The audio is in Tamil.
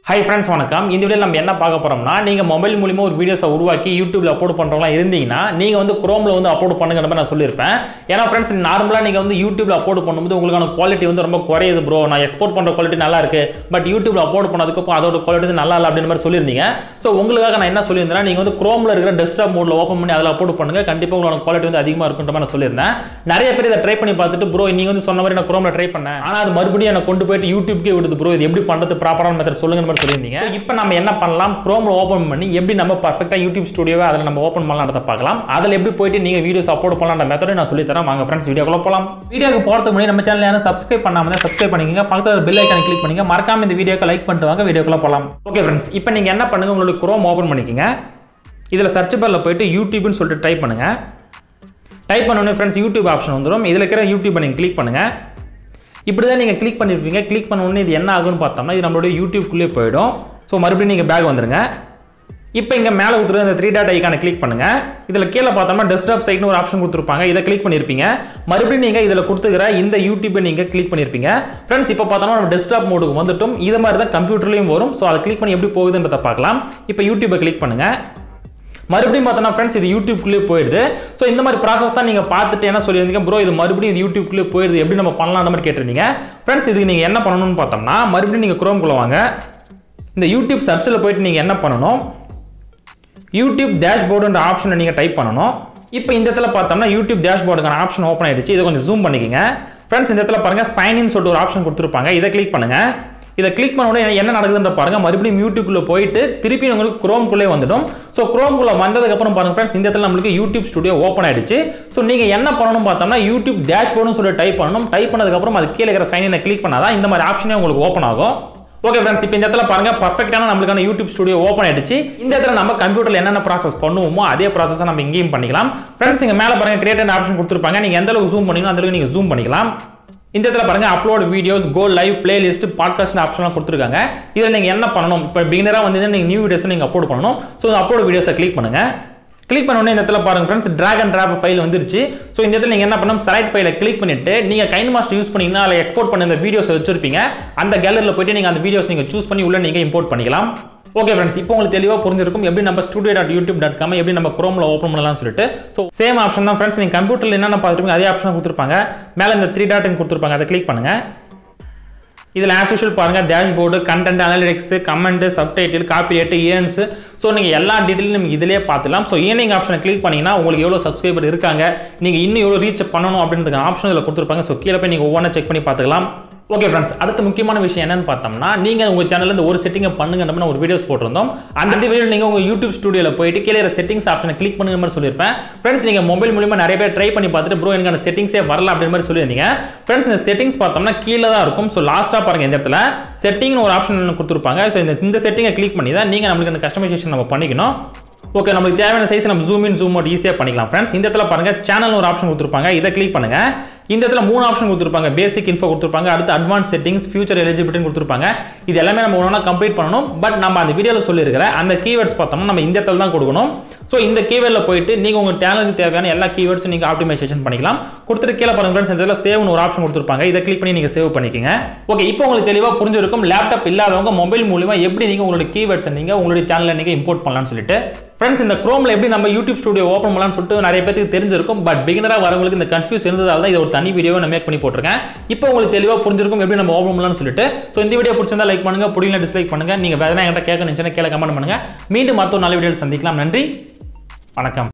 ஹை ஃப்ரெண்ட்ஸ் வணக்கம் இந்த வீடியோவில் நம்ம என்ன பார்க்க போறோம்னா நீங்கள் மொபைல் மூலிமா ஒரு வீடியோஸை உருவாக்கி யூடியூப்ல அப்லோட் பண்ணுறவங்களா இருந்தீங்கன்னா நீங்கள் வந்து குரோமில் வந்து அப்லோட் பண்ணுங்கிற மாதிரி நான் சொல்லியிருப்பேன் ஏன்னா ஃப்ரெண்ட்ஸ் நார்மலாக நீங்கள் வந்து யூடியூப்ல அப்லோட் பண்ணும்போது உங்களுக்கான குவாலிட்டி வந்து ரொம்ப குறையுது ப்ரோ நான் எக்ஸ்போர்ட் பண்ணுற குவாலிட்டி நல்லா இருக்கு பட் யூடியூப்ல அப்லோட் பண்ணதுக்கப்புறம் அதோட குவாலிட்டி நல்லா இல்லை அப்படின்னு மாதிரி சொல்லியிருந்தீங்க ஸோ உங்களுக்காக நான் என்ன சொல்லியிருந்தேன் நீங்கள் வந்து குரோமில் இருக்கிற டெஸ்க்டாப் மோடில் ஓப்பன் பண்ணி அதில் அப்லோட் பண்ணுங்க கண்டிப்பாக உங்களோட குவாலிட்டி வந்து அதிகமாக இருக்குன்ற மாதிரி நான் சொல்லியிருந்தேன் நிறைய பேர் இதை ட்ரை பண்ணி பார்த்துட்டு ப்ரோ நீங்கள் வந்து சொன்ன மாதிரி நான் குரோமில் ட்ரை பண்ணேன் ஆனால் அது மறுபடியும் எனக்கு கொண்டு போயிட்டு யூடியூப்க்கே விடுது ப்ரோ இது எப்படி பண்ணுறது ப்ராப்பரான மெத்தட் சொல்லுங்க மாதிரி சொல்லியிருந்தீங்க இப்போ நம்ம என்ன பண்ணலாம் குரோமில் ஓப்பன் பண்ணி எப்படி நம்ம பர்ஃபெக்டாக யூடியூப் ஸ்டுடியோவை அதில் நம்ம ஓப்பன் பண்ணலாம்ன்றத பார்க்கலாம் அதில் எப்படி போயிட்டு நீங்கள் வீடியோஸ் அப்லோட் பண்ணலாம்ன்ற மெத்தடை நான் சொல்லி தரேன் வாங்க ஃப்ரெண்ட்ஸ் வீடியோக்குள்ள போகலாம் வீடியோக்கு போகிறதுக்கு முன்னாடி நம்ம சேனல் யாரும் சப்ஸ்கிரைப் பண்ணாமல் தான் சப்ஸ்கிரைப் பண்ணிக்கங்க பக்கத்தில் பெல் ஐக்கான கிளிக் பண்ணிங்க மறக்காம இந்த வீடியோக்கு லைக் பண்ணிட்டு வாங்க வீடியோக்குள்ள போகலாம் ஓகே ஃப்ரெண்ட்ஸ் இப்போ நீங்கள் என்ன பண்ணுங்க உங்களுடைய குரோம் ஓப்பன் பண்ணிக்கங்க இதில் சர்ச் பாரில் போயிட்டு யூடியூப்னு சொல்லிட்டு டைப் பண்ணுங்க டைப் பண்ணோடனே ஃப்ரெண்ட்ஸ் யூடியூப் ஆப்ஷன் வந்துடும் இதில் இருக்கிற யூடியூப்பை நீங்கள் கிளிக் பண்ணுங்கள் இப்படி தான் நீங்கள் கிளிக் பண்ணியிருப்பீங்க கிளிக் பண்ண உடனே இது என்ன ஆகும்னு பார்த்தோம்னா இது நம்மளுடைய யூடியூப்குள்ளே போயிடும் ஸோ மறுபடியும் நீங்கள் பேக் வந்துருங்க இப்போ இங்கே மேலே கொடுத்துருக்க இந்த த்ரீ டாட் ஐக்கானை கிளிக் பண்ணுங்க இதில் கீழே பார்த்தோம்னா டெஸ்க்டாப் சைட்னு ஒரு ஆப்ஷன் கொடுத்துருப்பாங்க இதை கிளிக் பண்ணியிருப்பீங்க மறுபடியும் நீங்கள் இதில் கொடுத்துக்கிற இந்த யூடியூப்பை நீங்கள் கிளிக் பண்ணியிருப்பீங்க ஃப்ரெண்ட்ஸ் இப்போ பார்த்தோம்னா நம்ம டெஸ்க்டாப் மோடுக்கு வந்துட்டும் இது மாதிரி தான் கம்ப்யூட்டர்லேயும் வரும் ஸோ அதை கிளிக் பண்ணி எப்படி போகுதுன்றதை பார்க்கலாம் இப்போ யூடியூப்பை கிளிக் பண்ணுங்க மறுபடியும் பார்த்தோன்னா ஃப்ரெண்ட்ஸ் இது யூடியூப்குள்ளே போயிடுது ஸோ இந்த மாதிரி ப்ராசஸ் தான் நீங்கள் பார்த்துட்டு என்ன சொல்லியிருந்தீங்க ப்ரோ இது மறுபடியும் இது யூடியூப்குள்ளே போயிடுது எப்படி நம்ம பண்ணலாம்ன்ற மாதிரி கேட்டிருந்தீங்க ஃப்ரெண்ட்ஸ் இதுக்கு நீங்கள் என்ன பண்ணணும்னு பார்த்தோம்னா மறுபடியும் நீங்கள் குரோம்குள்ளே வாங்க இந்த யூடியூப் சர்ச்சில் போயிட்டு நீங்கள் என்ன பண்ணணும் யூடியூப் டேஷ்போர்டுன்ற ஆப்ஷனை நீங்கள் டைப் பண்ணணும் இப்போ இந்த இடத்துல பார்த்தோம்னா யூடியூப் டேஷ்போர்டுக்கான ஆப்ஷன் ஓப்பன் ஆயிடுச்சு இதை கொஞ்சம் ஜூம் பண்ணிக்கங்க ஃப்ரெண்ட்ஸ் இந்த இடத்துல பாருங்க சைன் இன் சொல்லிட்டு ஒரு ஆப்ஷன் கொடுத்துருப்பாங்க இதை கிளிக் பண்ணுங்க இதை கிளிக் பண்ண உடனே என்ன நடக்குதுன்ற பாருங்க மறுபடியும் யூடியூப்குள்ளே போயிட்டு திருப்பி உங்களுக்கு குரோம்குள்ளே வந்துடும் ஸோ குரோம்குள்ளே வந்ததுக்கப்புறம் பாருங்க ஃப்ரெண்ட்ஸ் இந்த இடத்துல நம்மளுக்கு யூடியூப் ஸ்டுடியோ ஓப்பன் ஆயிடுச்சு ஸோ நீங்கள் என்ன பண்ணணும் பார்த்தோம்னா யூடியூப் டேஷ்போர்டுன்னு சொல்லி டைப் பண்ணணும் டைப் பண்ணதுக்கப்புறம் அது கீழே இருக்கிற சைன் இனை கிளிக் பண்ணாதான் இந்த மாதிரி ஆப்ஷனே உங்களுக்கு ஓப்பன் ஆகும் ஓகே ஃப்ரெண்ட்ஸ் இப்போ இந்த இடத்துல பாருங்க பர்ஃபெக்டான நம்மளுக்கான யூடியூப் ஸ்டுடியோ ஓப்பன் ஆயிடுச்சு இந்த இடத்துல நம்ம கம்ப்யூட்டர்ல என்னென்ன ப்ராசஸ் பண்ணுவோமோ அதே ப்ராசஸை நம்ம இங்கேயும் பண்ணிக்கலாம் ஃப்ரெண்ட்ஸ் இங்க மேலே பாருங்க கிரியேட் ஆப்ஷன் கொடுத்துருப்பாங்க நீங்க எந்த அளவுக்கு ஜூம் பண்ணீங்களோ அந்த அளவுக்கு நீங்க ஜூம் பண்ணிக்கலாம் இந்த இடத்துல பாருங்க upload videos go live playlist podcast ஆப்ஷன்லாம் கொடுத்துருக்காங்க இதில் நீங்கள் என்ன பண்ணணும் இப்போ பிகினராக வந்து நீங்கள் நியூ வீடியோஸ் நீங்கள் அப்லோட் பண்ணணும் ஸோ இந்த அப்லோட் வீடியோஸை கிளிக் பண்ணுங்க கிளிக் பண்ண உடனே இந்த இடத்துல பாருங்க friends drag and drop file வந்துருச்சு ஸோ இந்த இடத்துல நீங்கள் என்ன பண்ணணும் செலக்ட் ஃபைலை கிளிக் பண்ணிட்டு நீங்கள் கைன் மாஸ்டர் யூஸ் பண்ணீங்கன்னா அதில் எக்ஸ்போர்ட் பண்ண இந்த வீடியோஸ் வச்சிருப்பீங்க அந்த கேலரியில் போயிட்டு நீங்கள் அந்த வீடியோஸ் நீங்கள் சூஸ் பண்ணி உள்ள நீங்கள் இம்போர்ட் பண்ணிக்கலாம் ஓகே ஃப்ரெண்ட்ஸ் இப்போ உங்களுக்கு தெளிவாக புரிஞ்சிருக்கும் எப்படி நம்ம studio dot YouTube dot com எப்படி நம்ம குரோமில் ஓப்பன் பண்ணலாம்னு சொல்லிட்டு ஸோ சேம் ஆப்ஷன் தான் ஃப்ரெண்ட்ஸ் நீங்கள் கம்ப்யூட்டரில் என்னென்ன பார்த்துருப்பீங்க அதே ஆப்ஷன் கொடுத்துருப்பாங்க மேலே இந்த த்ரீ டாட் கொடுத்துருப்பாங்க அதை கிளிக் பண்ணுங்கள் இதில் ஆஸ் யூஷுவல் பாருங்கள் dashboard content analytics comment subtitle copyright earns so நீங்கள் எல்லா டீட்டெயிலும் நீங்கள் இதிலே பார்த்துலாம் ஸோ ஏர்னிங் ஆப்ஷனை கிளிக் பண்ணிங்கன்னா உங்களுக்கு எவ்வளோ சப்ஸ்கிரைபர் இருக்காங்க நீங்கள் இன்னும் எவ்வளோ ரீச் பண்ணணும் அப்படின்றதுக்கு ஆப்ஷன் இதில் கொடுத்துருப்பாங்க ஸோ கீழே போய் நீங்கள் ஒவ்வொன்றா செக் பண்ணி பார்த்துக்கலாம் ஓகே ஃப்ரெண்ட்ஸ் அடுத்த முக்கியமான விஷயம் என்னன்னு பார்த்தோம்னா நீங்கள் உங்கள் சேனலில் இந்த ஒரு செட்டிங்கை பண்ணுங்க நம்ம ஒரு வீடியோஸ் போட்டிருந்தோம் அந்த வீடியோ நீங்கள் உங்கள் யூடியூப் ஸ்டுடியோவில் போயிட்டு கீழே செட்டிங்ஸ் ஆப்ஷனை கிளிக் பண்ணுங்க மாதிரி சொல்லியிருப்பேன் ஃப்ரெண்ட்ஸ் நீங்கள் மொபைல் மூலியமாக நிறைய பேர் ட்ரை பண்ணி பார்த்துட்டு ப்ரோ எனக்கு அந்த செட்டிங்ஸே வரல அப்படின்ற மாதிரி சொல்லியிருந்தீங்க ஃப்ரெண்ட்ஸ் இந்த செட்டிங்ஸ் பார்த்தோம்னா கீழே தான் இருக்கும் ஸோ லாஸ்ட்டாக பாருங்க இந்த இடத்துல செட்டிங்னு ஒரு ஆப்ஷன் கொடுத்துருப்பாங்க ஸோ இந்த இந்த செட்டிங்கை கிளிக் பண்ணி தான் நீங்கள் நம்மளுக்கு அந்த கஸ்டமைசேஷன் நம்ம பண்ணிக்கணும் ஓகே நம்மளுக்கு தேவையான சைஸ் நம்ம ஜூம் இன் ஜூம் அவுட் ஈஸியாக பண்ணிக்கலாம் ஃப்ரெண்ட்ஸ் இந்த இடத்துல பாருங்க சேனல் ஒரு ஆப்ஷன் கொடுத்துருப்பாங்க இதை கிளிக் பண்ணுங்க இந்த இடத்துல மூணு ஆப்ஷன் கொடுத்துருப்பாங்க பேசிக் இன்ஃபோ கொடுத்துருப்பாங்க அடுத்து அட்வான்ஸ் செட்டிங்ஸ் ஃபியூச்சர் எலிஜிபிலிட்டின்னு கொடுத்துருப்பாங்க இது எல்லாமே நம்ம ஒன்றா கம்ப்ளீட் பண்ணணும் பட் நம்ம அந்த வீடியோவில் சொல்லியிருக்கிற அந்த கீவேர்ட்ஸ் பார்த்தோம்னா நம்ம இந்த இடத்துல தான் கொடுக்கணும் ஸோ இந்த கீவேர்டில் போயிட்டு நீங்கள் உங்கள் சேனலுக்கு தேவையான எல்லா கீவேர்ட்ஸும் நீங்கள் ஆப்டிமைசேஷன் பண்ணிக்கலாம் கொடுத்துட்டு கீழே பாருங்க ஃப்ரெண்ட்ஸ் இந்த இடத்துல சேவ்னு ஒரு ஆப்ஷன் கொடுத்துருப்பாங்க இதை கிளிக் பண்ணி நீங்கள் சேவ் பண்ணிக்கோங்க ஓகே இப்போ உங்களுக்கு தெளிவாக புரிஞ்சிருக்கும் லேப்டாப் இல்லாதவங்க மொபைல் மூலிமா எப்படி நீங்கள் உங்களுடைய கீவேர்ட்ஸை நீங்கள் உங்களுடைய சேனலில் நீங்கள் இம்போர்ட் பண்ணலாம்னு சொல்லிட்டு ஃப்ரெண்ட்ஸ் இந்த குரோமில் எப்படி நம்ம யூடியூப் ஸ்டுடியோ ஓப்பன் பண்ணலாம்னு சொல்லிட்டு நிறைய பேருக்கு தெரிஞ்சிருக்கும் பட் பிகினராக வரவங்களுக்கு இந்த கன்ஃபியூஸ் இருந்ததால தான் இது ஒரு தனி வீடியோவை நான் மேக் பண்ணி போட்டிருக்கேன் இப்போ உங்களுக்கு தெளிவாக புரிஞ்சிருக்கும் எப்படி நம்ம ஓப்பன் பண்ணலாம்னு சொல்லிட்டு ஸோ இந்த வீடியோ பிடிச்சிருந்தா லைக் பண்ணுங்க பிடிக்கல டிஸ்லைக் பண்ணுங்க நீங்கள் வேறு என்கிட்ட கேட்க நினச்சுன்னா கீழே கமெண்ட் பண்ணுங்க மீண்டும் மற்ற நல்ல வீடியோவில் சந்திக்கலாம் நன்றி வணக்கம்